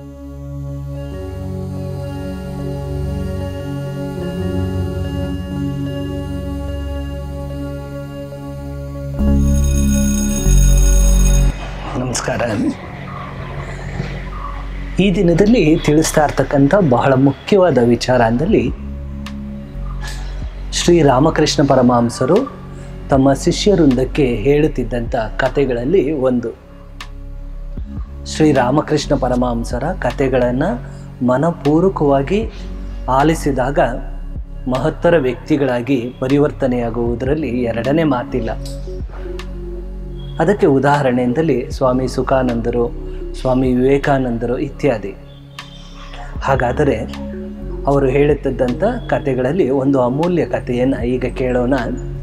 ನಮಸ್ಕಾರ ಈ ದಿನದಲ್ಲಿ ತಿಳಿಸ್ತಾ ಇರ್ತಕ್ಕಂಥ ಬಹಳ ಮುಖ್ಯವಾದ ವಿಚಾರ ಅಂದಲ್ಲಿ ಶ್ರೀ ರಾಮಕೃಷ್ಣ ಪರಮಹಂಸರು ತಮ್ಮ ಶಿಷ್ಯವೃಂದಕ್ಕೆ ಹೇಳುತ್ತಿದ್ದಂಥ ಕಥೆಗಳಲ್ಲಿ ಒಂದು ಶ್ರೀ ರಾಮಕೃಷ್ಣ ಪರಮಹಂಸರ ಕಥೆಗಳನ್ನು ಮನಪೂರ್ವಕವಾಗಿ ಆಲಿಸಿದಾಗ ಮಹತ್ತರ ವ್ಯಕ್ತಿಗಳಾಗಿ ಪರಿವರ್ತನೆಯಾಗುವುದರಲ್ಲಿ ಎರಡನೇ ಮಾತಿಲ್ಲ ಅದಕ್ಕೆ ಉದಾಹರಣೆ ಎಂದಲ್ಲಿ ಸ್ವಾಮಿ ಸುಖಾನಂದರು ಸ್ವಾಮಿ ವಿವೇಕಾನಂದರು ಇತ್ಯಾದಿ ಹಾಗಾದರೆ ಅವರು ಹೇಳುತ್ತಿದ್ದಂಥ ಕಥೆಗಳಲ್ಲಿ ಒಂದು ಅಮೂಲ್ಯ ಕಥೆಯನ್ನು ಈಗ ಕೇಳೋಣ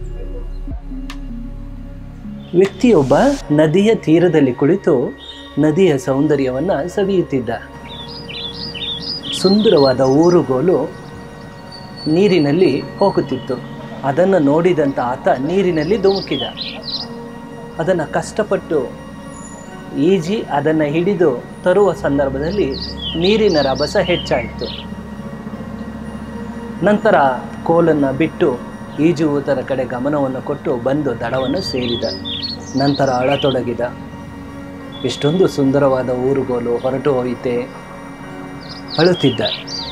ವ್ಯಕ್ತಿಯೊಬ್ಬ ನದಿಯ ತೀರದಲ್ಲಿ ಕುಳಿತು ನದಿಯ ಸೌಂದರ್ಯವನ್ನು ಸವಿಯುತ್ತಿದ್ದ ಸುಂದರವಾದ ಊರುಗೋಲು ನೀರಿನಲ್ಲಿ ಹೋಗುತ್ತಿತ್ತು ಅದನ್ನು ನೋಡಿದಂಥ ಆತ ನೀರಿನಲ್ಲಿ ಧುಮುಕಿದ ಅದನ್ನು ಕಷ್ಟಪಟ್ಟು ಈಜಿ ಅದನ್ನು ಹಿಡಿದು ತರುವ ಸಂದರ್ಭದಲ್ಲಿ ನೀರಿನ ರಭಸ ಹೆಚ್ಚಾಯಿತು ನಂತರ ಕೋಲನ್ನು ಬಿಟ್ಟು ಈಜುವುದರ ಕಡೆ ಗಮನವನ್ನು ಕೊಟ್ಟು ಬಂದು ದಡವನ್ನು ಸೇರಿದ ನಂತರ ಅಳತೊಡಗಿದ ಇಷ್ಟೊಂದು ಸುಂದರವಾದ ಊರುಗೋಲು ಹೊರಟು ಹೋಯಿತೆ ಅಳುತ್ತಿದ್ದ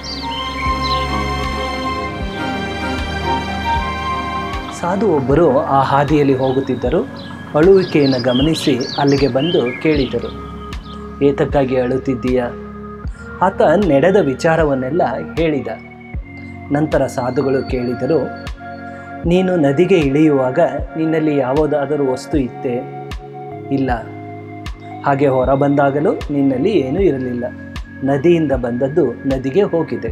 ಸಾಧು ಒಬ್ಬರು ಆ ಹಾದಿಯಲ್ಲಿ ಹೋಗುತ್ತಿದ್ದರು ಅಳುವಿಕೆಯನ್ನು ಗಮನಿಸಿ ಅಲ್ಲಿಗೆ ಬಂದು ಕೇಳಿದರು ಏತಕ್ಕಾಗಿ ಅಳುತ್ತಿದ್ದೀಯಾ ಆತ ನಡೆದ ವಿಚಾರವನ್ನೆಲ್ಲ ಹೇಳಿದ ನಂತರ ಸಾಧುಗಳು ಕೇಳಿದರು ನೀನು ನದಿಗೆ ಇಳಿಯುವಾಗ ನಿನ್ನಲ್ಲಿ ಯಾವುದಾದರೂ ವಸ್ತು ಇತ್ತೇ ಇಲ್ಲ ಹಾಗೆ ಹೊರ ಬಂದಾಗಲೂ ನಿನ್ನಲ್ಲಿ ಏನೂ ಇರಲಿಲ್ಲ ನದಿಯಿಂದ ಬಂದದ್ದು ನದಿಗೆ ಹೋಗಿದೆ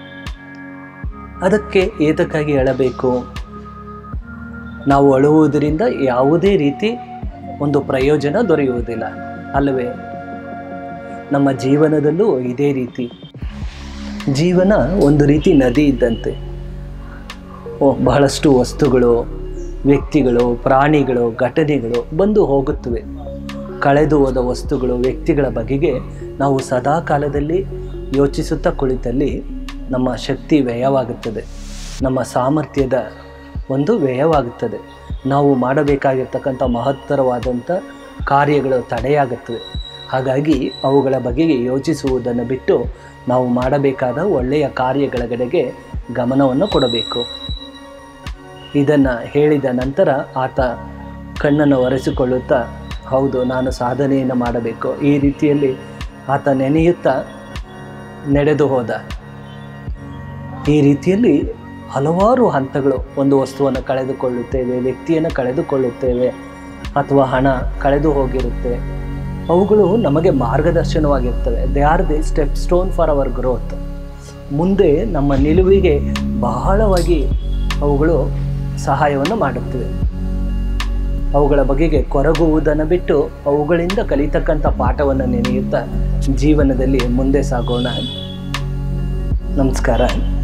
ಅದಕ್ಕೆ ಏತಕ್ಕಾಗಿ ಅಳಬೇಕು ನಾವು ಅಳುವುದರಿಂದ ಯಾವುದೇ ರೀತಿ ಒಂದು ಪ್ರಯೋಜನ ದೊರೆಯುವುದಿಲ್ಲ ಅಲ್ಲವೇ ನಮ್ಮ ಜೀವನದಲ್ಲೂ ಇದೇ ರೀತಿ ಜೀವನ ಒಂದು ರೀತಿ ನದಿ ಇದ್ದಂತೆ ಓ ಬಹಳಷ್ಟು ವಸ್ತುಗಳು ವ್ಯಕ್ತಿಗಳು ಪ್ರಾಣಿಗಳು ಘಟನೆಗಳು ಬಂದು ಹೋಗುತ್ತವೆ ಕಳೆದು ಹೋದ ವಸ್ತುಗಳು ವ್ಯಕ್ತಿಗಳ ಬಗೆಗೆ ನಾವು ಸದಾ ಕಾಲದಲ್ಲಿ ಯೋಚಿಸುತ್ತಾ ಕುಳಿತಲ್ಲಿ ನಮ್ಮ ಶಕ್ತಿ ವ್ಯಯವಾಗುತ್ತದೆ ನಮ್ಮ ಸಾಮರ್ಥ್ಯದ ಒಂದು ವ್ಯಯವಾಗುತ್ತದೆ ನಾವು ಮಾಡಬೇಕಾಗಿರ್ತಕ್ಕಂಥ ಮಹತ್ತರವಾದಂಥ ಕಾರ್ಯಗಳು ತಡೆಯಾಗುತ್ತವೆ ಹಾಗಾಗಿ ಅವುಗಳ ಬಗೆಗೆ ಯೋಚಿಸುವುದನ್ನು ಬಿಟ್ಟು ನಾವು ಮಾಡಬೇಕಾದ ಒಳ್ಳೆಯ ಕಾರ್ಯಗಳ ಕಡೆಗೆ ಗಮನವನ್ನು ಕೊಡಬೇಕು ಇದನ್ನು ಹೇಳಿದ ನಂತರ ಆತ ಕಣ್ಣನ್ನು ಒರೆಸಿಕೊಳ್ಳುತ್ತಾ ಹೌದು ನಾನು ಸಾಧನೆಯನ್ನು ಮಾಡಬೇಕು ಈ ರೀತಿಯಲ್ಲಿ ಆತ ನೆನೆಯುತ್ತಾ ನಡೆದು ಹೋದ ಈ ರೀತಿಯಲ್ಲಿ ಹಲವಾರು ಹಂತಗಳು ಒಂದು ವಸ್ತುವನ್ನು ಕಳೆದುಕೊಳ್ಳುತ್ತೇವೆ ವ್ಯಕ್ತಿಯನ್ನು ಕಳೆದುಕೊಳ್ಳುತ್ತೇವೆ ಅಥವಾ ಹಣ ಕಳೆದು ಹೋಗಿರುತ್ತೆ ಅವುಗಳು ನಮಗೆ ಮಾರ್ಗದರ್ಶನವಾಗಿರ್ತವೆ they are the step stone for our growth ಮುಂದೆ ನಮ್ಮ ನಿಲುವಿಗೆ ಬಹಳವಾಗಿ ಅವುಗಳು ಸಹಾಯವನ್ನು ಮಾಡುತ್ತವೆ ಅವುಗಳ ಬಗೆಗೆ ಕೊರಗುವುದನ್ನು ಬಿಟ್ಟು ಅವುಗಳಿಂದ ಕಲಿತಕ್ಕಂಥ ಪಾಠವನ್ನು ನೆನೆಯುತ್ತಾ ಜೀವನದಲ್ಲಿ ಮುಂದೆ ಸಾಗೋಣ ನಮಸ್ಕಾರ